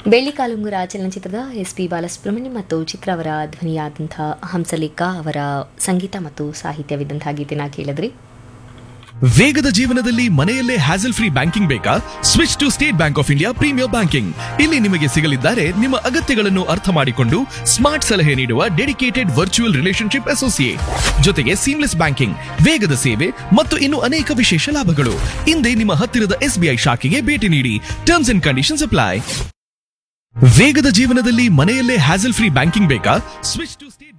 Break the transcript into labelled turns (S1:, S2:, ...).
S1: ಬೆಳ್ಳಿ ಕಾಲುಂಗುರ ಚಲನಚಿತ್ರದ S P Balasubramanya ಮತ್ತು ಚಿತ್ರ ಅವರ ಧ್ವನಿಯಾದಂಥ ಹಂಸಲೇಖ ಅವರ ಸಂಗೀತ ಮತ್ತು ಸಾಹಿತ್ಯವಿದ್ದಂತಹ ಗೀತೆನ ಕೇಳಿದ್ರಿ
S2: ವೇಗದ ಜೀವನದಲ್ಲಿ ಮನೆಯಲ್ಲೇ ಹ್ಯಾಸಲ್ ಫ್ರೀ ಬ್ಯಾಂಕಿಂಗ್ ಬೇಕಾ switch to State Bank of India premier banking ಇಲ್ಲಿ ನಿಮಗೆ ಸಿಗಲಿದ್ದಾರೆ ನಿಮ್ಮ ಅಗತ್ಯಗಳನ್ನು ಅರ್ಥ ಮಾಡಿಕೊಂಡು ಸ್ಮಾರ್ಟ್ ಸಲಹೆ ನೀಡುವ ಡೆಡಿಕೇಟೆಡ್ ವರ್ಚುವಲ್ ರಿಲೇಶನ್ಶಿಪ್ ಅಸೋಸಿಯೇಟ್ ಜೊತೆಗೆ ಸೀಮ್ಲೆಸ್ ಬ್ಯಾಂಕಿಂಗ್ ವೇಗದ ಸೇವೆ ಮತ್ತು ಇನ್ನು ಅನೇಕ ವಿಶೇಷ ಲಾಭಗಳು ಹಿಂದೆ ನಿಮ್ಮ ಹತ್ತಿರದ ಎಸ್ಬಿಐ ಶಾಖೆಗೆ ಭೇಟಿ ನೀಡಿ ಟರ್ಮ್ಸ್ ಅಂಡ್ ಕಂಡೀಷನ್ಸ್ ಅಪ್ಲೈ ವೇಗದ ಜೀವನದಲ್ಲಿ ಮನೆಯಲ್ಲೇ ಹ್ಯಾಸಲ್ ಫ್ರೀ ಬ್ಯಾಂಕಿಂಗ್ ಬೇಕಾ ಸ್ವಿಚ್ ಟು ಸ್ಟೇಟ್